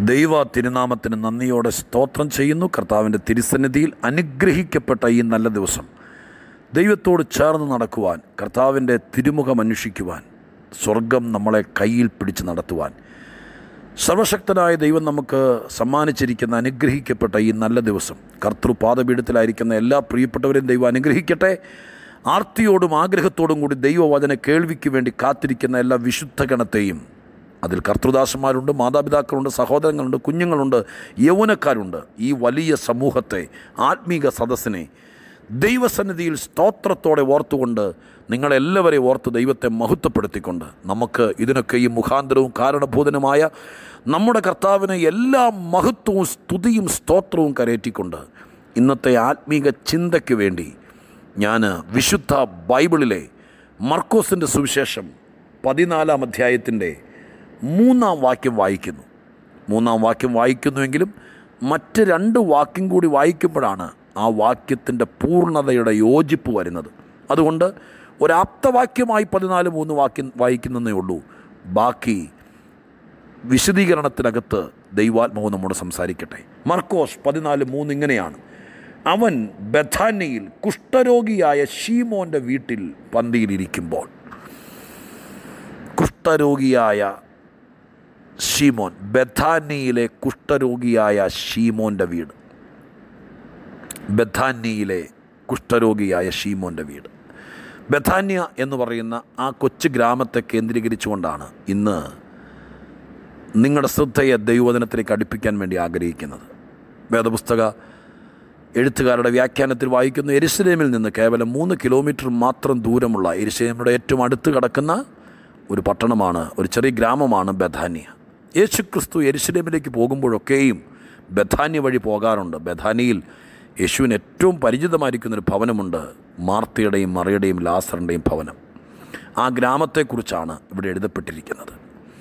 ദൈവ തിരുനാമത്തിന് നന്ദിയോടെ സ്തോത്രം ചെയ്യുന്നു കർത്താവിൻ്റെ തിരുസന്നിധിയിൽ അനുഗ്രഹിക്കപ്പെട്ട ഈ നല്ല ദിവസം ദൈവത്തോട് ചേർന്ന് നടക്കുവാൻ കർത്താവിൻ്റെ തിരുമുഖം അന്വേഷിക്കുവാൻ സ്വർഗം നമ്മളെ കയ്യിൽ പിടിച്ച് നടത്തുവാൻ സർവശക്തനായ ദൈവം നമുക്ക് സമ്മാനിച്ചിരിക്കുന്ന അനുഗ്രഹിക്കപ്പെട്ട ഈ നല്ല ദിവസം കർത്തൃപാദപീഠത്തിലായിരിക്കുന്ന എല്ലാ പ്രിയപ്പെട്ടവരെയും ദൈവം അനുഗ്രഹിക്കട്ടെ ആർത്തിയോടും ആഗ്രഹത്തോടും കൂടി ദൈവവചന കേൾവിക്ക് വേണ്ടി കാത്തിരിക്കുന്ന എല്ലാ വിശുദ്ധ ഗണത്തെയും അതിൽ കർത്തൃദാസന്മാരുണ്ട് മാതാപിതാക്കളുണ്ട് സഹോദരങ്ങളുണ്ട് കുഞ്ഞുങ്ങളുണ്ട് യൗവനക്കാരുണ്ട് ഈ വലിയ സമൂഹത്തെ ആത്മീക സദസ്സിനെ ദൈവസന്നിധിയിൽ സ്തോത്രത്തോടെ ഓർത്തുകൊണ്ട് നിങ്ങളെല്ലാവരെയും ഓർത്ത് ദൈവത്തെ മഹത്വപ്പെടുത്തിക്കൊണ്ട് നമുക്ക് ഇതിനൊക്കെ ഈ മുഖാന്തരവും കാരണഭൂതനുമായ നമ്മുടെ കർത്താവിന് എല്ലാ മഹത്വവും സ്തുതിയും സ്തോത്രവും കരയറ്റിക്കൊണ്ട് ഇന്നത്തെ ആത്മീക ചിന്തയ്ക്ക് വേണ്ടി ഞാൻ വിശുദ്ധ ബൈബിളിലെ മർക്കോസിൻ്റെ സുവിശേഷം പതിനാലാം അധ്യായത്തിൻ്റെ മൂന്നാം വാക്യം വായിക്കുന്നു മൂന്നാം വാക്യം വായിക്കുന്നുവെങ്കിലും മറ്റ് രണ്ട് വാക്യം കൂടി വായിക്കുമ്പോഴാണ് ആ വാക്യത്തിൻ്റെ പൂർണ്ണതയുടെ യോജിപ്പ് വരുന്നത് അതുകൊണ്ട് ഒരാപ്തവാക്യമായി പതിനാല് മൂന്ന് വാക്യം വായിക്കുന്നതേ ഉള്ളൂ ബാക്കി വിശദീകരണത്തിനകത്ത് ദൈവാത്മാവ് നമ്മോട് സംസാരിക്കട്ടെ മർക്കോസ് പതിനാല് മൂന്ന് ഇങ്ങനെയാണ് അവൻ ബഥാനയിൽ കുഷ്ഠരോഗിയായ ഷീമോൻ്റെ വീട്ടിൽ പന്തിയിലിരിക്കുമ്പോൾ കുഷ്ഠരോഗിയായ ഷീമോൻ ബഥാനിയിലെ കുഷ്ഠരോഗിയായ ഷീമോൻ്റെ വീട് ബഥാനിയിലെ കുഷ്ഠരോഗിയായ ഷീമോൻ്റെ വീട് ബഥാന്യ എന്ന് പറയുന്ന ആ കൊച്ചു ഗ്രാമത്തെ കേന്ദ്രീകരിച്ചുകൊണ്ടാണ് ഇന്ന് നിങ്ങളുടെ ശ്രദ്ധയെ ദൈവവചനത്തിലേക്ക് അടുപ്പിക്കാൻ വേണ്ടി ആഗ്രഹിക്കുന്നത് വേദപുസ്തക എഴുത്തുകാരുടെ വ്യാഖ്യാനത്തിൽ വായിക്കുന്ന എരിശലേമിൽ നിന്ന് കേവലം മൂന്ന് കിലോമീറ്റർ മാത്രം ദൂരമുള്ള എരിശലേമിയുടെ ഏറ്റവും അടുത്ത് കിടക്കുന്ന ഒരു പട്ടണമാണ് ഒരു ചെറിയ ഗ്രാമമാണ് ബഥാനിയ യേശുക്രിസ്തു എരിശലേമിലേക്ക് പോകുമ്പോഴൊക്കെയും ബഥാന്യ വഴി പോകാറുണ്ട് ബഥാനിയിൽ യേശുവിന് ഏറ്റവും പരിചിതമായിരിക്കുന്നൊരു ഭവനമുണ്ട് മാർത്തയുടെയും മറിയുടെയും ലാസറിൻ്റെയും ഭവനം ആ ഗ്രാമത്തെക്കുറിച്ചാണ് ഇവിടെ എഴുതപ്പെട്ടിരിക്കുന്നത്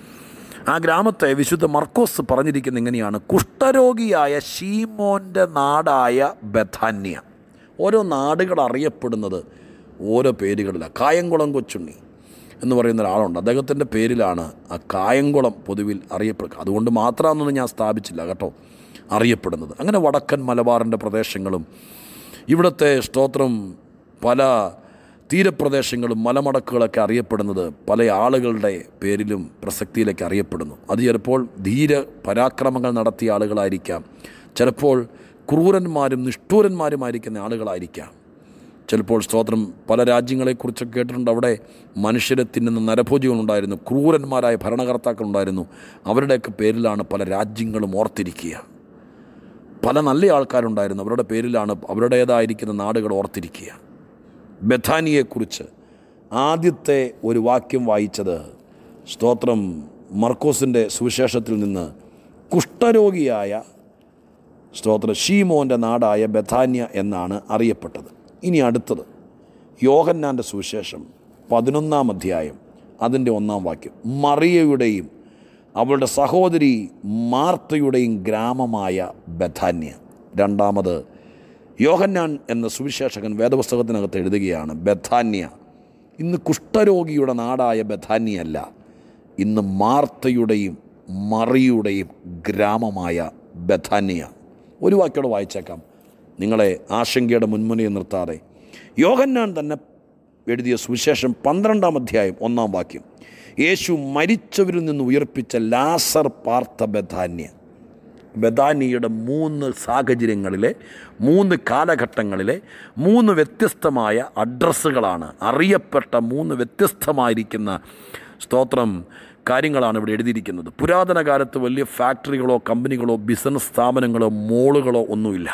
ആ ഗ്രാമത്തെ വിശുദ്ധ മർക്കോസ് പറഞ്ഞിരിക്കുന്ന ഇങ്ങനെയാണ് കുഷ്ഠരോഗിയായ ഷീമോൻ്റെ നാടായ ബഥാന്യ ഓരോ നാടുകൾ അറിയപ്പെടുന്നത് ഓരോ പേരുകളിലാണ് കായംകുളം കൊച്ചുണ്ണി എന്ന് പറയുന്ന ഒരാളുണ്ട് അദ്ദേഹത്തിൻ്റെ പേരിലാണ് ആ കായംകുളം പൊതുവിൽ അറിയപ്പെടുക അതുകൊണ്ട് മാത്രമാണെന്നൊന്നും ഞാൻ സ്ഥാപിച്ചില്ല കേട്ടോ അറിയപ്പെടുന്നത് അങ്ങനെ വടക്കൻ മലബാറിൻ്റെ പ്രദേശങ്ങളും ഇവിടുത്തെ സ്തോത്രം പല തീരപ്രദേശങ്ങളും മലമടക്കുകളൊക്കെ അറിയപ്പെടുന്നത് പല ആളുകളുടെ പേരിലും പ്രസക്തിയിലേക്ക് അറിയപ്പെടുന്നു അത് ചിലപ്പോൾ ധീര പരാക്രമങ്ങൾ നടത്തിയ ആളുകളായിരിക്കാം ചിലപ്പോൾ ക്രൂരന്മാരും നിഷ്ഠൂരന്മാരുമായിരിക്കുന്ന ആളുകളായിരിക്കാം ചിലപ്പോൾ സ്തോത്രം പല രാജ്യങ്ങളെക്കുറിച്ചൊക്കെ കേട്ടിട്ടുണ്ട് അവിടെ മനുഷ്യരെ തിന്നുന്ന നരഭോജികളുണ്ടായിരുന്നു ക്രൂരന്മാരായ ഭരണകർത്താക്കളുണ്ടായിരുന്നു അവരുടെയൊക്കെ പേരിലാണ് പല രാജ്യങ്ങളും ഓർത്തിരിക്കുക പല നല്ല ആൾക്കാരുണ്ടായിരുന്നു അവരുടെ പേരിലാണ് അവരുടേതായിരിക്കുന്ന നാടുകൾ ഓർത്തിരിക്കുക ബഥാനിയെക്കുറിച്ച് ആദ്യത്തെ ഒരു വാക്യം വായിച്ചത് സ്തോത്രം മർക്കോസിൻ്റെ സുവിശേഷത്തിൽ നിന്ന് കുഷ്ഠരോഗിയായ സ്തോത്രം ഷീമോൻ്റെ നാടായ ബഥാന്യ എന്നാണ് അറിയപ്പെട്ടത് ഇനി അടുത്തത് യോഹന്നാൻ്റെ സുവിശേഷം പതിനൊന്നാം അധ്യായം അതിൻ്റെ ഒന്നാം വാക്യം മറിയയുടെയും അവളുടെ സഹോദരി മാർത്തയുടെയും ഗ്രാമമായ ബഥാന്യ രണ്ടാമത് യോഹന്നാൻ എന്ന സുവിശേഷകൻ വേദപുസ്തകത്തിനകത്ത് എഴുതുകയാണ് ബഥാന്യ ഇന്ന് കുഷ്ഠരോഗിയുടെ നാടായ ബഥാന്യല്ല ഇന്ന് മാർത്തയുടെയും മറിയുടെയും ഗ്രാമമായ ബഥാന്യ ഒരു വാക്യോടെ വായിച്ചേക്കാം നിങ്ങളെ ആശങ്കയുടെ മുൻമുനയിൽ നിർത്താതെ യോഹന്നാൻ തന്നെ എഴുതിയ സുവിശേഷം പന്ത്രണ്ടാം അധ്യായം ഒന്നാം വാക്യം യേശു മരിച്ചവരിൽ നിന്ന് ഉയർപ്പിച്ച ലാസർ പാർത്ത ബഥാന്യ ബദാനിയുടെ മൂന്ന് സാഹചര്യങ്ങളിലെ മൂന്ന് കാലഘട്ടങ്ങളിലെ മൂന്ന് വ്യത്യസ്തമായ അഡ്രസ്സുകളാണ് അറിയപ്പെട്ട മൂന്ന് വ്യത്യസ്തമായിരിക്കുന്ന സ്തോത്രം കാര്യങ്ങളാണ് ഇവിടെ എഴുതിയിരിക്കുന്നത് പുരാതന കാലത്ത് വലിയ ഫാക്ടറികളോ കമ്പനികളോ ബിസിനസ് സ്ഥാപനങ്ങളോ മോളുകളോ ഒന്നുമില്ല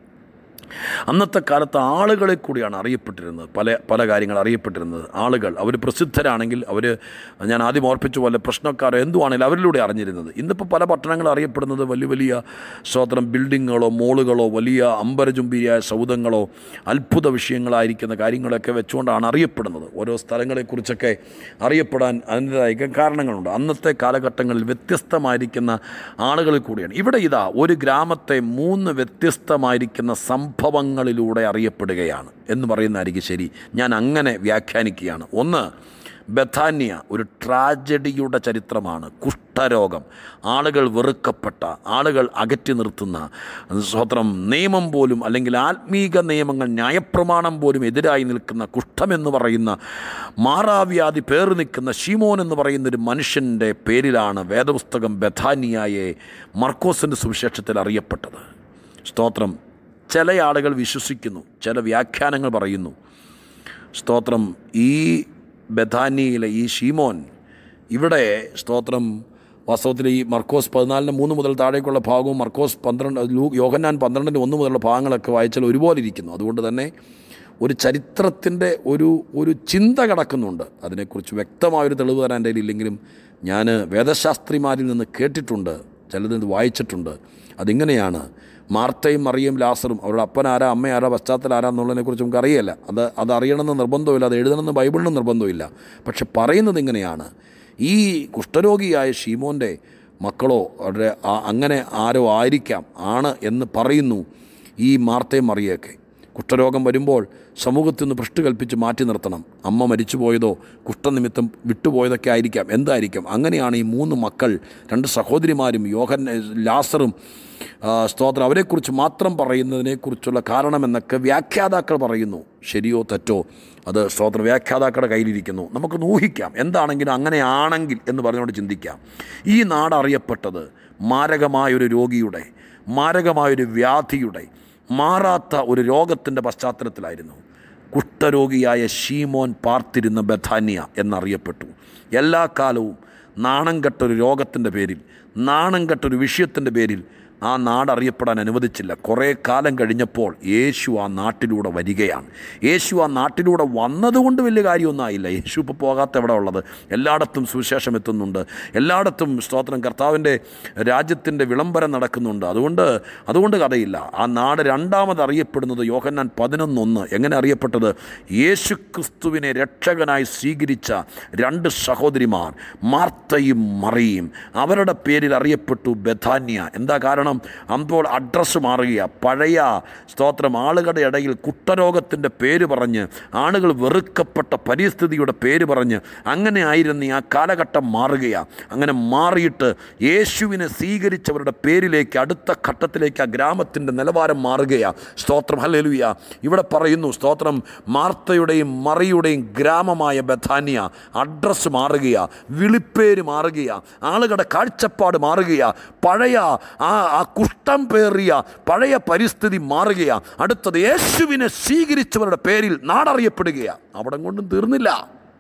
അന്നത്തെ കാലത്ത് ആളുകളെ കൂടിയാണ് അറിയപ്പെട്ടിരുന്നത് പല പല കാര്യങ്ങൾ അറിയപ്പെട്ടിരുന്നത് ആളുകൾ അവർ പ്രസിദ്ധരാണെങ്കിൽ അവർ ഞാൻ ആദ്യം ഓർപ്പിച്ച പോലെ പ്രശ്നക്കാരോ എന്തുവാണെങ്കിലും അവരിലൂടെ അറിഞ്ഞിരുന്നത് ഇന്നിപ്പോൾ പല പട്ടണങ്ങൾ അറിയപ്പെടുന്നത് വലിയ വലിയ സ്വതന്ത്രം ബിൽഡിങ്ങുകളോ മോളുകളോ വലിയ അമ്പരചുംബിയായ സൗധങ്ങളോ അത്ഭുത വിഷയങ്ങളായിരിക്കുന്ന കാര്യങ്ങളൊക്കെ വെച്ചുകൊണ്ടാണ് അറിയപ്പെടുന്നത് ഓരോ സ്ഥലങ്ങളെക്കുറിച്ചൊക്കെ അറിയപ്പെടാൻ അതിൻ്റെതായ കാരണങ്ങളുണ്ട് അന്നത്തെ കാലഘട്ടങ്ങളിൽ വ്യത്യസ്തമായിരിക്കുന്ന ആളുകളിൽ കൂടിയാണ് ഇവിടെ ഇതാ ഒരു ഗ്രാമത്തെ മൂന്ന് വ്യത്യസ്തമായിരിക്കുന്ന സംഭവങ്ങളിലൂടെ അറിയപ്പെടുകയാണ് എന്ന് പറയുന്നതായിരിക്കും ശരി ഞാൻ അങ്ങനെ വ്യാഖ്യാനിക്കുകയാണ് ഒന്ന് ബഥാന്യ ഒരു ട്രാജഡിയുടെ ചരിത്രമാണ് കുഷ്ഠരോഗം ആളുകൾ വെറുക്കപ്പെട്ട ആളുകൾ അകറ്റി നിർത്തുന്ന സ്വത്രം നിയമം പോലും അല്ലെങ്കിൽ ആത്മീക നിയമങ്ങൾ ന്യായപ്രമാണം പോലും എതിരായി നിൽക്കുന്ന കുഷ്ഠമെന്ന് പറയുന്ന മാറാവ്യാധി പേറി നിൽക്കുന്ന ഷീമോൻ എന്ന് പറയുന്ന ഒരു മനുഷ്യൻ്റെ പേരിലാണ് വേദപുസ്തകം ബഥാനിയായെ മർക്കോസിൻ്റെ സുവിശേഷത്തിൽ അറിയപ്പെട്ടത് സ്തോത്രം ചില ആളുകൾ വിശ്വസിക്കുന്നു ചില വ്യാഖ്യാനങ്ങൾ പറയുന്നു സ്തോത്രം ഈ ബഥാനിയിലെ ഈ ഷീമോൻ ഇവിടെ സ്തോത്രം വാസ്തവത്തിൽ ഈ മർക്കോസ് പതിനാലിന് മൂന്ന് മുതൽ താഴേക്കുള്ള ഭാഗവും മർക്കോസ് പന്ത്രണ്ട് ലൂ യോഹന്നാൻ പന്ത്രണ്ടിന് ഒന്ന് മുതലുള്ള ഭാഗങ്ങളൊക്കെ വായിച്ചാൽ ഒരുപോലെ ഇരിക്കുന്നു അതുകൊണ്ട് തന്നെ ഒരു ചരിത്രത്തിൻ്റെ ഒരു ഒരു ചിന്ത കിടക്കുന്നുണ്ട് അതിനെക്കുറിച്ച് വ്യക്തമായൊരു തെളിവ് തരാൻ എൻ്റെ ഇല്ലെങ്കിലും ഞാൻ വേദശാസ്ത്രിമാരിൽ നിന്ന് കേട്ടിട്ടുണ്ട് ചിലത് വായിച്ചിട്ടുണ്ട് അതിങ്ങനെയാണ് മാർത്തയും മറിയും ലാസറും അവരുടെ അപ്പൻ ആരാ അമ്മ ആരാ പശ്ചാത്തലം ആരാ എന്നുള്ളതിനെക്കുറിച്ച് നമുക്ക് അറിയില്ല അത് അത് അറിയണമെന്ന് നിർബന്ധമില്ല അത് എഴുതണമെന്ന് ബൈബിളിനും നിർബന്ധമില്ല പക്ഷെ പറയുന്നത് ഇങ്ങനെയാണ് ഈ കുഷ്ഠരോഗിയായ ഷീമോൻ്റെ മക്കളോ അവരുടെ ആ- അങ്ങനെ ആരോ ആയിരിക്കാം ആണ് എന്ന് പറയുന്നു ഈ മാർത്തയും മറിയൊക്കെ കുഷ്ഠരോഗം വരുമ്പോൾ സമൂഹത്തിൽ നിന്ന് ഭ്രഷ്ട് കൽപ്പിച്ച് മാറ്റി നിർത്തണം അമ്മ മരിച്ചുപോയതോ കുഷ്ഠനിമിത്തം വിട്ടുപോയതൊക്കെ ആയിരിക്കാം എന്തായിരിക്കാം അങ്ങനെയാണ് ഈ മൂന്ന് മക്കൾ രണ്ട് സഹോദരിമാരും യോഹൻ ലാസറും ആ, സ്തോത്രം അവരെക്കുറിച്ച് മാത്രം പറയുന്നതിനെക്കുറിച്ചുള്ള കാരണമെന്നൊക്കെ വ്യാഖ്യാതാക്കൾ പറയുന്നു ശരിയോ തെറ്റോ അത് സ്തോത്ര വ്യാഖ്യാതാക്കളുടെ കയ്യിലിരിക്കുന്നു നമുക്ക് ഊഹിക്കാം എന്താണെങ്കിലും അങ്ങനെയാണെങ്കിൽ എന്ന് പറഞ്ഞുകൊണ്ട് ചിന്തിക്കാം ഈ നാട് അറിയപ്പെട്ടത് മാരകമായൊരു രോഗിയുടെ മാരകമായൊരു വ്യാധിയുടെ മാറാത്ത ഒരു രോഗത്തിൻ്റെ പശ്ചാത്തലത്തിലായിരുന്നു കുഷ്ഠരോഗിയായ ഷീമോൻ പാർത്തിരുന്ന ബഥാനിയ എന്നറിയപ്പെട്ടു എല്ലാ കാലവും നാണം കെട്ടൊരു രോഗത്തിൻ്റെ പേരിൽ നാണം കെട്ടൊരു വിഷയത്തിൻ്റെ പേരിൽ ആ നാട് അറിയപ്പെടാൻ അനുവദിച്ചില്ല കുറേ കാലം കഴിഞ്ഞപ്പോൾ യേശു ആ നാട്ടിലൂടെ വരികയാണ് യേശു ആ നാട്ടിലൂടെ വന്നതുകൊണ്ട് വലിയ കാര്യമൊന്നും ആയില്ല യേശു ഇപ്പോൾ പോകാത്ത എവിടെ ഉള്ളത് എല്ലായിടത്തും സുവിശേഷം എത്തുന്നുണ്ട് എല്ലായിടത്തും സ്തോത്രം കർത്താവിൻ്റെ രാജ്യത്തിൻ്റെ വിളംബരം നടക്കുന്നുണ്ട് അതുകൊണ്ട് അതുകൊണ്ട് കഥയില്ല ആ നാട് രണ്ടാമത് അറിയപ്പെടുന്നത് യോഹന്നാൻ പതിനൊന്നൊന്ന് എങ്ങനെ അറിയപ്പെട്ടത് യേശു ക്രിസ്തുവിനെ രക്ഷകനായി സ്വീകരിച്ച രണ്ട് സഹോദരിമാർ മാർത്തയും മറിയും അവരുടെ പേരിൽ അറിയപ്പെട്ടു ബഥാന്യ എന്താ കാരണം അപ്പോൾ അഡ്രസ്സ് മാറുക പഴയ സ്തോത്രം ആളുകളുടെ ഇടയിൽ കുഷ്ഠരോഗത്തിൻ്റെ പേര് പറഞ്ഞ് ആളുകൾ വെറുക്കപ്പെട്ട പരിസ്ഥിതിയുടെ പേര് പറഞ്ഞ് അങ്ങനെ ആയിരുന്ന ആ കാലഘട്ടം മാറുകയാണ് അങ്ങനെ മാറിയിട്ട് യേശുവിനെ സ്വീകരിച്ചവരുടെ പേരിലേക്ക് അടുത്ത ഘട്ടത്തിലേക്ക് ആ ഗ്രാമത്തിൻ്റെ നിലവാരം മാറുകയാണ് സ്തോത്രം ഹല്ലേലൂയ ഇവിടെ പറയുന്നു സ്തോത്രം മാർത്തയുടെയും മറിയുടെയും ഗ്രാമമായ ബഥാനിയ അഡ്രസ്സ് മാറുകയാ വിളിപ്പേര് മാറുകയാ ആളുകളുടെ കാഴ്ചപ്പാട് മാറുകയാ പഴയ ആ ആ കുഷ്ഠം പേറിയ പഴയ പരിസ്ഥിതി മാറുകയാ അടുത്തത് യേശുവിനെ സ്വീകരിച്ചവരുടെ പേരിൽ നാടറിയപ്പെടുകയാ അവിടെ കൊണ്ടും തീർന്നില്ല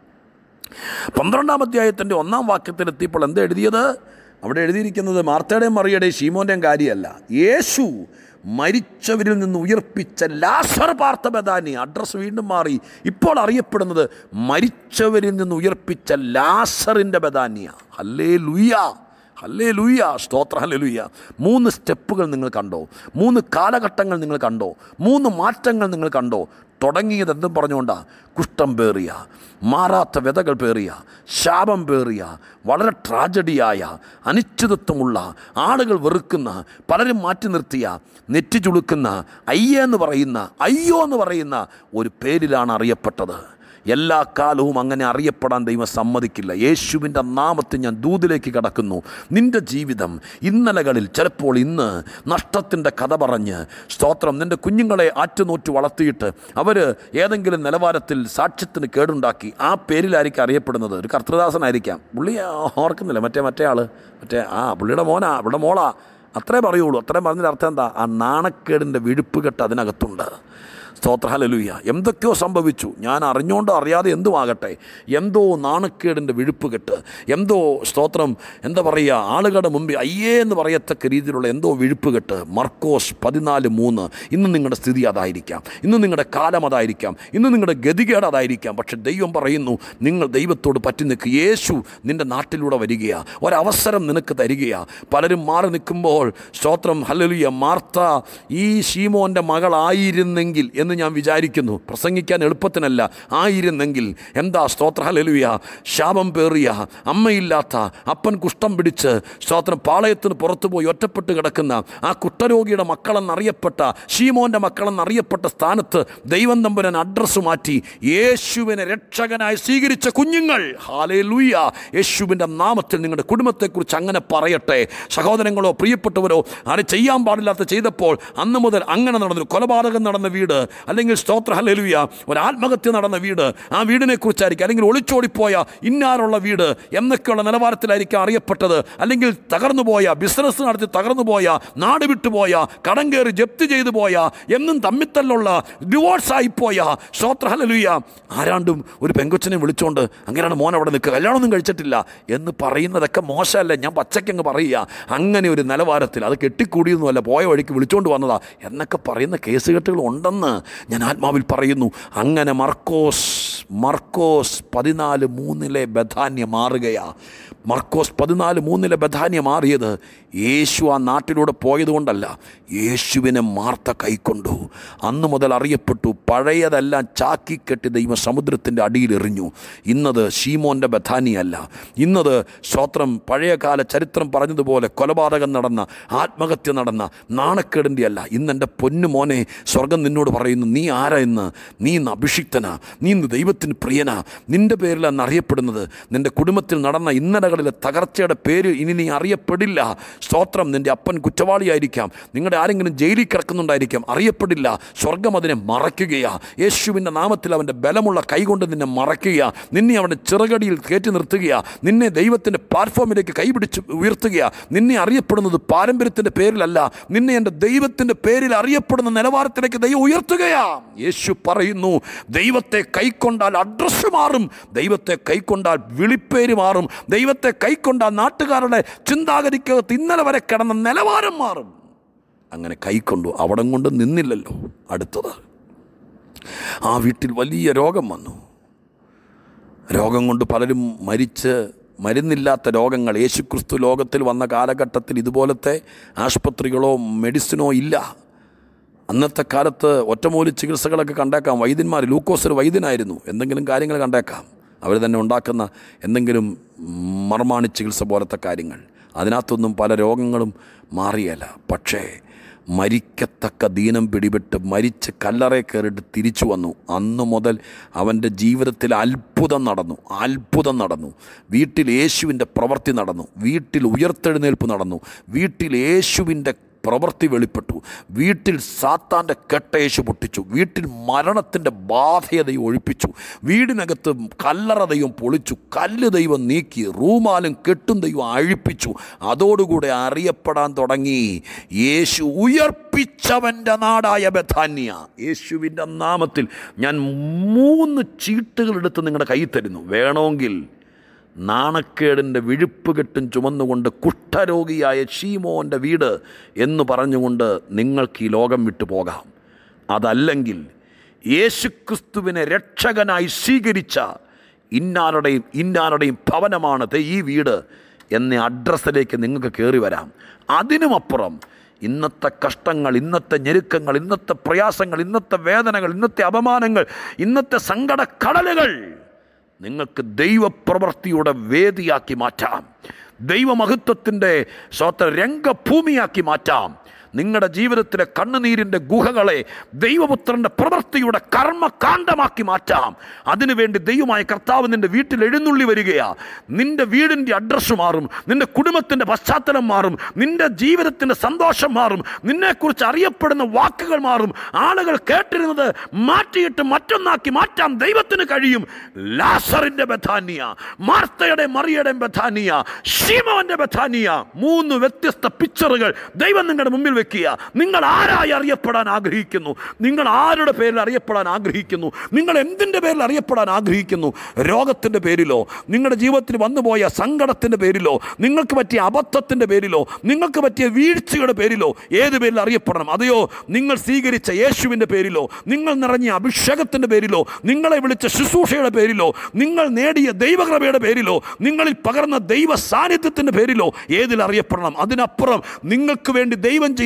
പന്ത്രണ്ടാം അധ്യായത്തിൻ്റെ ഒന്നാം വാക്യത്തിലെത്തിയപ്പോൾ എന്താ എഴുതിയത് അവിടെ എഴുതിയിരിക്കുന്നത് മാർത്തയുടെയും മറിയുടെയും ഷീമോൻ്റെയും കാര്യമല്ല യേശു മരിച്ചവരിൽ നിന്ന് ഉയർപ്പിച്ച ലാസർ പാർത്ത ബദാനി അഡ്രസ്സ് വീണ്ടും മാറി ഇപ്പോൾ അറിയപ്പെടുന്നത് മരിച്ചവരിൽ നിന്ന് ഉയർപ്പിച്ച ലാസറിൻ്റെ ബദാനിയ ഹല്ലേ ലുയ്യ ഹല്ലേ ലൂയ സ്തോത്ര ഹല്ലേ ലൂയ മൂന്ന് സ്റ്റെപ്പുകൾ നിങ്ങൾ കണ്ടോ മൂന്ന് കാലഘട്ടങ്ങൾ നിങ്ങൾ കണ്ടോ മൂന്ന് മാറ്റങ്ങൾ നിങ്ങൾ കണ്ടോ തുടങ്ങിയത് എന്തും പറഞ്ഞുകൊണ്ടാ കുഷ്ഠം പേറിയ മാറാത്ത വ്യതകൾ പേറിയ ശാപം പേറിയ വളരെ ട്രാജഡിയായ അനിശ്ചിതത്വമുള്ള ആളുകൾ വെറുക്കുന്ന പലരും മാറ്റി നിർത്തിയ നെറ്റി ചുളുക്കുന്ന അയ്യ എന്ന് പറയുന്ന അയ്യോ എന്ന് പറയുന്ന ഒരു പേരിലാണ് അറിയപ്പെട്ടത് എല്ലാ കാലവും അങ്ങനെ അറിയപ്പെടാൻ ദൈവം സമ്മതിക്കില്ല യേശുവിൻ്റെ നാമത്തിൽ ഞാൻ ദൂതിലേക്ക് കടക്കുന്നു നിൻ്റെ ജീവിതം ഇന്നലകളിൽ ചിലപ്പോൾ ഇന്ന് നഷ്ടത്തിൻ്റെ കഥ പറഞ്ഞ് സ്തോത്രം നിൻ്റെ കുഞ്ഞുങ്ങളെ ആറ്റുനോറ്റ് വളർത്തിയിട്ട് അവർ ഏതെങ്കിലും നിലവാരത്തിൽ സാക്ഷ്യത്തിന് കേടുണ്ടാക്കി ആ പേരിലായിരിക്കും അറിയപ്പെടുന്നത് ഒരു കർത്തൃദാസനായിരിക്കാം പുള്ളി ഓർക്കുന്നില്ല മറ്റേ മറ്റേ ആൾ മറ്റേ ആ പുള്ളിയുടെ മോനാ ഇവിടെ മോളാ അത്രേ പറയുള്ളൂ അത്രയും പറഞ്ഞതിൻ്റെ അർത്ഥം എന്താ ആ നാണക്കേടിൻ്റെ വിഴുപ്പുകെട്ട് അതിനകത്തുണ്ട് സ്തോത്രഹലലുയ്യ എന്തൊക്കെയോ സംഭവിച്ചു ഞാൻ അറിഞ്ഞുകൊണ്ടോ അറിയാതെ എന്തുമാകട്ടെ എന്തോ നാണക്കേടിൻ്റെ വിഴുപ്പുകെട്ട് എന്തോ സ്തോത്രം എന്താ പറയുക ആളുകളുടെ മുമ്പിൽ അയ്യേ എന്ന് പറയത്തക്ക രീതിയിലുള്ള എന്തോ വിഴുപ്പുകെട്ട് മർക്കോസ് പതിനാല് മൂന്ന് ഇന്ന് നിങ്ങളുടെ സ്ഥിതി അതായിരിക്കാം ഇന്ന് നിങ്ങളുടെ കാലം അതായിരിക്കാം ഇന്ന് നിങ്ങളുടെ ഗതികേട് അതായിരിക്കാം പക്ഷെ ദൈവം പറയുന്നു നിങ്ങൾ ദൈവത്തോട് പറ്റി നിൽക്കുക യേശു നിൻ്റെ നാട്ടിലൂടെ വരികയാ ഒരവസരം നിനക്ക് തരികയാ പലരും മാറി നിൽക്കുമ്പോൾ സ്തോത്രം ഹല്ലലുയ മാർത്ത ഈ ഷീമോൻ്റെ മകളായിരുന്നെങ്കിൽ എന്ന് ഞാൻ വിചാരിക്കുന്നു പ്രസംഗിക്കാൻ എളുപ്പത്തിനല്ല ആയിരുന്നെങ്കിൽ എന്താ സ്തോത്രഹലലുയ ശാപം പേറിയ അമ്മയില്ലാത്ത അപ്പൻ കുഷ്ഠം പിടിച്ച് സ്തോത്രം പാളയത്തിന് പുറത്തു പോയി ഒറ്റപ്പെട്ട് കിടക്കുന്ന ആ കുഷ്ഠരോഗിയുടെ മക്കളെന്നറിയപ്പെട്ട ഷീമോൻ്റെ മക്കളെന്നറിയപ്പെട്ട സ്ഥാനത്ത് ദൈവം തമ്പുരാൻ അഡ്രസ്സ് മാറ്റി യേശുവിനെ രക്ഷകനായി സ്വീകരിച്ച കുഞ്ഞുങ്ങൾ ഹാലേ ലൂയ യേശുവിൻ്റെ നാമത്തിൽ നിങ്ങളുടെ കുടുംബത്തെക്കുറിച്ച് അങ്ങനെ പറയട്ടെ സഹോദരങ്ങളോ പ്രിയപ്പെട്ടവരോ ആരെ ചെയ്യാൻ പാടില്ലാത്ത ചെയ്തപ്പോൾ അന്ന് മുതൽ അങ്ങനെ നടന്നു കൊലപാതകം നടന്ന വീട് അല്ലെങ്കിൽ സ്തോത്ര ഹലലുയ ഒരു ആത്മഹത്യ നടന്ന വീട് ആ വീടിനെ കുറിച്ചായിരിക്കും അല്ലെങ്കിൽ ഒളിച്ചോടിപ്പോയ ഇന്നാറുള്ള വീട് എന്നൊക്കെയുള്ള നിലവാരത്തിലായിരിക്കും അറിയപ്പെട്ടത് അല്ലെങ്കിൽ തകർന്നു പോയ ബിസിനസ് നടത്തി തകർന്നു പോയ നാട് വിട്ടുപോയ കടം കയറി ജപ്തി ചെയ്തു പോയ എന്നും തമ്മിത്തല്ലുള്ള ഡിവോഴ്സായി പോയ സ്തോത്ര ഹലലുയ ആരാണ്ടും ഒരു പെങ്കൊച്ചിനെ വിളിച്ചോണ്ട് അങ്ങനെയാണ് മോൻ അവിടെ നിൽക്കുക കല്യാണമൊന്നും കഴിച്ചിട്ടില്ല എന്ന് പറയുന്നതൊക്കെ മോശമല്ല ഞാൻ പച്ചക്കങ്ങ് പറയുക അങ്ങനെ ഒരു നിലവാരത്തിൽ അത് കെട്ടിക്കൂടിയൊന്നുമല്ല പോയ വഴിക്ക് വിളിച്ചോണ്ട് വന്നതാ എന്നൊക്കെ പറയുന്ന കേസുകെട്ടുകൾ ഉണ്ടെന്ന് ഞാൻ ആത്മാവിൽ പറയുന്നു അങ്ങനെ മർക്കോസ് മർക്കോസ് പതിനാല് മൂന്നിലെ ബഥാന്യ മാറുകയാ മർക്കോസ് പതിനാല് മൂന്നിലെ ബഥാന്യ മാറിയത് യേശു ആ നാട്ടിലൂടെ പോയതുകൊണ്ടല്ല യേശുവിനെ മാർത്ത കൈക്കൊണ്ടു അന്ന് മുതൽ അറിയപ്പെട്ടു പഴയതെല്ലാം ചാക്കിക്കെട്ടി ദൈവം സമുദ്രത്തിൻ്റെ അടിയിൽ എറിഞ്ഞു ഇന്നത് ഷീമോൻ്റെ ബഥാനിയല്ല ഇന്നത് സ്വത്രം പഴയകാല ചരിത്രം പറഞ്ഞതുപോലെ കൊലപാതകം നടന്ന ആത്മഹത്യ നടന്ന നാണക്കേടിൻ്റെ അല്ല ഇന്ന് എൻ്റെ പൊന്നു മോനെ സ്വർഗം നിന്നോട് പറയുന്നു നീ ആരാ ഇന്ന് നീ ഇന്ന് അഭിഷിക്തനാ നീ ഇന്ന് ദൈവത്തിന് പ്രിയനാ നിൻ്റെ പേരിലാണ് അറിയപ്പെടുന്നത് നിൻ്റെ കുടുംബത്തിൽ നടന്ന ഇന്നലകളിലെ തകർച്ചയുടെ പേര് ഇനി നീ അറിയപ്പെടില്ല സ്തോത്രം നിൻ്റെ അപ്പൻ കുറ്റവാളിയായിരിക്കാം നിങ്ങളുടെ ആരെങ്കിലും ജയിലിൽ കിടക്കുന്നുണ്ടായിരിക്കാം അറിയപ്പെടില്ല സ്വർഗം അതിനെ മറയ്ക്കുകയാ യേശുവിൻ്റെ നാമത്തിൽ അവൻ്റെ ബലമുള്ള കൈകൊണ്ട് നിന്നെ മറയ്ക്കുക നിന്നെ അവൻ്റെ ചിറകടിയിൽ കയറ്റി നിർത്തുകയാ നിന്നെ ദൈവത്തിൻ്റെ പ്ലാറ്റ്ഫോമിലേക്ക് കൈപിടിച്ച് ഉയർത്തുകയാ നിന്നെ അറിയപ്പെടുന്നത് പാരമ്പര്യത്തിൻ്റെ പേരിലല്ല നിന്നെ എൻ്റെ ദൈവത്തിൻ്റെ പേരിൽ അറിയപ്പെടുന്ന നിലവാരത്തിലേക്ക് ദൈവം ഉയർത്തുകയാ യേശു പറയുന്നു ദൈവത്തെ കൈക്കൊണ്ടാൽ അഡ്രസ്സ് മാറും ദൈവത്തെ കൈക്കൊണ്ടാൽ വിളിപ്പേര് മാറും ദൈവത്തെ കൈക്കൊണ്ടാൽ നാട്ടുകാരുടെ ചിന്താഗതിക്കകത്ത് ഇന്നലെ വരെ കിടന്ന നിലവാരം മാറും അങ്ങനെ കൈക്കൊണ്ടു അവിടം കൊണ്ട് നിന്നില്ലല്ലോ അടുത്തത് ആ വീട്ടിൽ വലിയ രോഗം വന്നു രോഗം കൊണ്ട് പലരും മരിച്ച് മരുന്നില്ലാത്ത രോഗങ്ങൾ യേശുക്രിസ്തു ലോകത്തിൽ വന്ന കാലഘട്ടത്തിൽ ഇതുപോലത്തെ ആശുപത്രികളോ മെഡിസിനോ ഇല്ല അന്നത്തെ കാലത്ത് ഒറ്റമൂലി ചികിത്സകളൊക്കെ കണ്ടേക്കാം വൈദ്യന്മാർ ലൂക്കോസ് ഒരു വൈദ്യനായിരുന്നു എന്തെങ്കിലും കാര്യങ്ങൾ കണ്ടേക്കാം അവർ തന്നെ ഉണ്ടാക്കുന്ന എന്തെങ്കിലും മർമാണി ചികിത്സ പോലത്തെ കാര്യങ്ങൾ അതിനകത്തൊന്നും പല രോഗങ്ങളും മാറിയല്ല പക്ഷേ മരിക്കത്തക്ക ദീനം പിടിപെട്ട് മരിച്ച് കല്ലറയെ കയറിയിട്ട് തിരിച്ചു വന്നു അന്നു മുതൽ അവൻ്റെ ജീവിതത്തിൽ അത്ഭുതം നടന്നു അത്ഭുതം നടന്നു വീട്ടിൽ യേശുവിൻ്റെ പ്രവൃത്തി നടന്നു വീട്ടിൽ ഉയർത്തെഴുന്നേൽപ്പ് നടന്നു വീട്ടിൽ യേശുവിൻ്റെ പ്രവൃത്തി വെളിപ്പെട്ടു വീട്ടിൽ സാത്താൻ്റെ കെട്ടയേശു പൊട്ടിച്ചു വീട്ടിൽ മരണത്തിൻ്റെ ബാധയെ ദൈവം ഒഴിപ്പിച്ചു വീടിനകത്ത് കല്ലറ ദൈവം പൊളിച്ചു കല്ല് ദൈവം നീക്കി റൂമാലും കെട്ടും ദൈവം അഴിപ്പിച്ചു അതോടുകൂടെ അറിയപ്പെടാൻ തുടങ്ങി യേശു ഉയർപ്പിച്ചവൻ്റെ നാടായ ബഥാന്യ യേശുവിൻ്റെ നാമത്തിൽ ഞാൻ മൂന്ന് ചീട്ടുകൾ എടുത്ത് നിങ്ങളുടെ കയ്യിൽ തരുന്നു വേണമെങ്കിൽ നാണക്കേടിൻ്റെ വിഴുപ്പ് കെട്ടും ചുമന്നുകൊണ്ട് കുഷ്ഠരോഗിയായ ഷീമോൻ്റെ വീട് എന്ന് പറഞ്ഞുകൊണ്ട് നിങ്ങൾക്ക് ഈ ലോകം വിട്ടു പോകാം അതല്ലെങ്കിൽ യേശുക്രിസ്തുവിനെ രക്ഷകനായി സ്വീകരിച്ച ഇന്നാരുടെയും ഇന്നാരുടെയും ഭവനമാണ് ദേ ഈ വീട് എന്ന അഡ്രസ്സിലേക്ക് നിങ്ങൾക്ക് കയറി വരാം അതിനുമപ്പുറം ഇന്നത്തെ കഷ്ടങ്ങൾ ഇന്നത്തെ ഞെരുക്കങ്ങൾ ഇന്നത്തെ പ്രയാസങ്ങൾ ഇന്നത്തെ വേദനകൾ ഇന്നത്തെ അപമാനങ്ങൾ ഇന്നത്തെ സങ്കടക്കടലുകൾ നിങ്ങൾക്ക് ദൈവപ്രവൃത്തിയുടെ വേദിയാക്കി മാറ്റാം ദൈവമഹത്വത്തിൻ്റെ സ്വത്ത രംഗഭൂമിയാക്കി മാറ്റാം നിങ്ങളുടെ ജീവിതത്തിലെ കണ്ണുനീരിൻ്റെ ഗുഹകളെ ദൈവപുത്രൻ്റെ പ്രവൃത്തിയുടെ കർമ്മകാണ്ഡമാക്കി മാറ്റാം അതിനുവേണ്ടി ദൈവമായ കർത്താവ് നിൻ്റെ വീട്ടിൽ എഴുന്നള്ളി വരികയാ നിൻ്റെ വീടിൻ്റെ അഡ്രസ്സ് മാറും നിൻ്റെ കുടുംബത്തിൻ്റെ പശ്ചാത്തലം മാറും നിൻ്റെ ജീവിതത്തിൻ്റെ സന്തോഷം മാറും നിന്നെക്കുറിച്ച് അറിയപ്പെടുന്ന വാക്കുകൾ മാറും ആളുകൾ കേട്ടിരുന്നത് മാറ്റിയിട്ട് മറ്റൊന്നാക്കി മാറ്റാൻ ദൈവത്തിന് കഴിയും ലാസറിൻ്റെ ബഥാനിയ മാർത്തയുടെ മറിയയുടെയും ബഥാനിയ ഷീമോന്റെ ബഥാനിയ മൂന്ന് വ്യത്യസ്ത പിക്ചറുകൾ ദൈവം നിങ്ങളുടെ മുമ്പിൽ വെക്കുക നിങ്ങൾ ആരായി അറിയപ്പെടാൻ ആഗ്രഹിക്കുന്നു നിങ്ങൾ ആരുടെ പേരിൽ അറിയപ്പെടാൻ ആഗ്രഹിക്കുന്നു നിങ്ങൾ എന്തിൻ്റെ പേരിൽ അറിയപ്പെടാൻ ആഗ്രഹിക്കുന്നു രോഗത്തിൻ്റെ പേരിലോ നിങ്ങളുടെ ജീവിതത്തിൽ വന്നുപോയ സങ്കടത്തിൻ്റെ പേരിലോ നിങ്ങൾക്ക് പറ്റിയ അബദ്ധത്തിൻ്റെ പേരിലോ നിങ്ങൾക്ക് പറ്റിയ വീഴ്ചയുടെ പേരിലോ ഏത് പേരിൽ അറിയപ്പെടണം അതെയോ നിങ്ങൾ സ്വീകരിച്ച യേശുവിൻ്റെ പേരിലോ നിങ്ങൾ നിറഞ്ഞ അഭിഷേകത്തിൻ്റെ പേരിലോ നിങ്ങളെ വിളിച്ച ശുശ്രൂഷയുടെ പേരിലോ നിങ്ങൾ നേടിയ ദൈവകൃപയുടെ പേരിലോ നിങ്ങളിൽ പകർന്ന ദൈവ സാന്നിധ്യത്തിൻ്റെ പേരിലോ ഏതിൽ അറിയപ്പെടണം അതിനപ്പുറം നിങ്ങൾക്ക് വേണ്ടി ദൈവം ചെയ്ത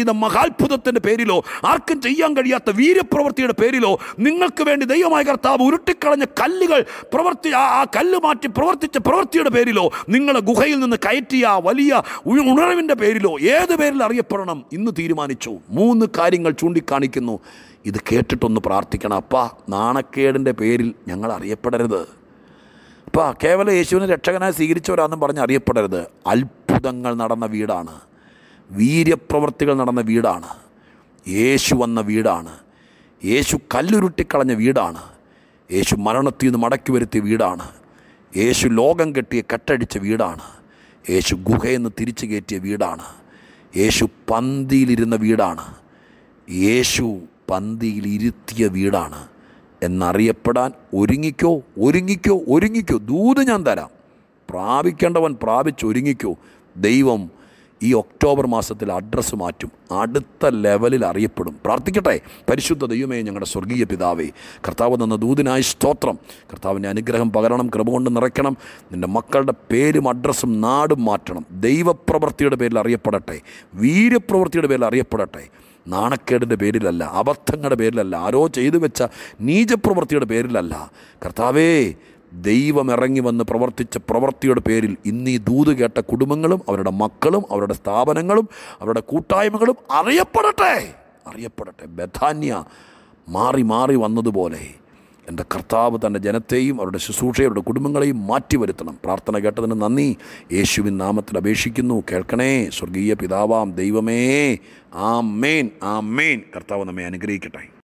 ചെയ്ത മഹാത്ഭുതത്തിൻ്റെ പേരിലോ ആർക്കും ചെയ്യാൻ കഴിയാത്ത വീര്യപ്രവൃത്തിയുടെ പേരിലോ നിങ്ങൾക്ക് വേണ്ടി ദൈവമായ കർത്താവ് ഉരുട്ടിക്കളഞ്ഞ കല്ലുകൾ പ്രവർത്തി ആ ആ കല്ല് മാറ്റി പ്രവർത്തിച്ച പ്രവൃത്തിയുടെ പേരിലോ നിങ്ങളെ ഗുഹയിൽ നിന്ന് കയറ്റിയ ആ വലിയ ഉ- ഉണർവിൻ്റെ പേരിലോ ഏത് പേരിൽ അറിയപ്പെടണം ഇന്ന് തീരുമാനിച്ചു മൂന്ന് കാര്യങ്ങൾ ചൂണ്ടിക്കാണിക്കുന്നു ഇത് കേട്ടിട്ടൊന്ന് പ്രാർത്ഥിക്കണം അപ്പാ നാണക്കേടിൻ്റെ പേരിൽ ഞങ്ങൾ അറിയപ്പെടരുത് അപ്പോൾ കേവലം യേശുവിനെ രക്ഷകനായി സ്വീകരിച്ചവരാണെന്നും പറഞ്ഞ് അറിയപ്പെടരുത് അത്ഭുതങ്ങൾ നടന്ന വീടാണ് വീര്യപ്രവൃത്തികൾ നടന്ന വീടാണ് യേശു വന്ന വീടാണ് യേശു കല്ലുരുട്ടിക്കളഞ്ഞ വീടാണ് യേശു മരണത്തിൽ നിന്ന് മടക്കി വരുത്തിയ വീടാണ് യേശു ലോകം കെട്ടിയ കെട്ടടിച്ച വീടാണ് യേശു ഗുഹയിൽ നിന്ന് തിരിച്ചു കയറ്റിയ വീടാണ് യേശു പന്തിയിലിരുന്ന വീടാണ് യേശു പന്തിയിൽ ഇരുത്തിയ വീടാണ് എന്നറിയപ്പെടാൻ ഒരുങ്ങിക്കോ ഒരുങ്ങിക്കോ ഒരുങ്ങിക്കോ ദൂത് ഞാൻ തരാം പ്രാപിക്കേണ്ടവൻ പ്രാപിച്ച് ഒരുങ്ങിക്കോ ദൈവം ഈ ഒക്ടോബർ മാസത്തിൽ അഡ്രസ്സ് മാറ്റും അടുത്ത ലെവലിൽ അറിയപ്പെടും പ്രാർത്ഥിക്കട്ടെ പരിശുദ്ധ ദൈവമേ ഞങ്ങളുടെ സ്വർഗീയ പിതാവേ കർത്താവ് തന്ന ദൂതിനായി സ്തോത്രം കർത്താവിൻ്റെ അനുഗ്രഹം പകരണം കൃപ കൊണ്ട് നിറയ്ക്കണം നിൻ്റെ മക്കളുടെ പേരും അഡ്രസ്സും നാടും മാറ്റണം ദൈവപ്രവൃത്തിയുടെ പേരിൽ അറിയപ്പെടട്ടെ വീര്യപ്രവൃത്തിയുടെ പേരിൽ അറിയപ്പെടട്ടെ നാണക്കേടിൻ്റെ പേരിലല്ല അബദ്ധങ്ങളുടെ പേരിലല്ല ആരോ ചെയ്തു വെച്ച നീചപ്രവൃത്തിയുടെ പേരിലല്ല കർത്താവേ ദൈവം ഇറങ്ങി വന്ന് പ്രവർത്തിച്ച പ്രവൃത്തിയുടെ പേരിൽ ഇന്ന് ഈ ദൂത് കേട്ട കുടുംബങ്ങളും അവരുടെ മക്കളും അവരുടെ സ്ഥാപനങ്ങളും അവരുടെ കൂട്ടായ്മകളും അറിയപ്പെടട്ടെ അറിയപ്പെടട്ടെ ബഥാന്യ മാറി മാറി വന്നതുപോലെ എൻ്റെ കർത്താവ് തൻ്റെ ജനത്തെയും അവരുടെ ശുശ്രൂഷയും അവരുടെ കുടുംബങ്ങളെയും മാറ്റി വരുത്തണം പ്രാർത്ഥന കേട്ടതിന് നന്ദി യേശുവിൻ നാമത്തിൽ അപേക്ഷിക്കുന്നു കേൾക്കണേ സ്വർഗീയ പിതാവാം ദൈവമേ ആ മേൻ ആ മേൻ കർത്താവ് നമ്മെ അനുഗ്രഹിക്കട്ടെ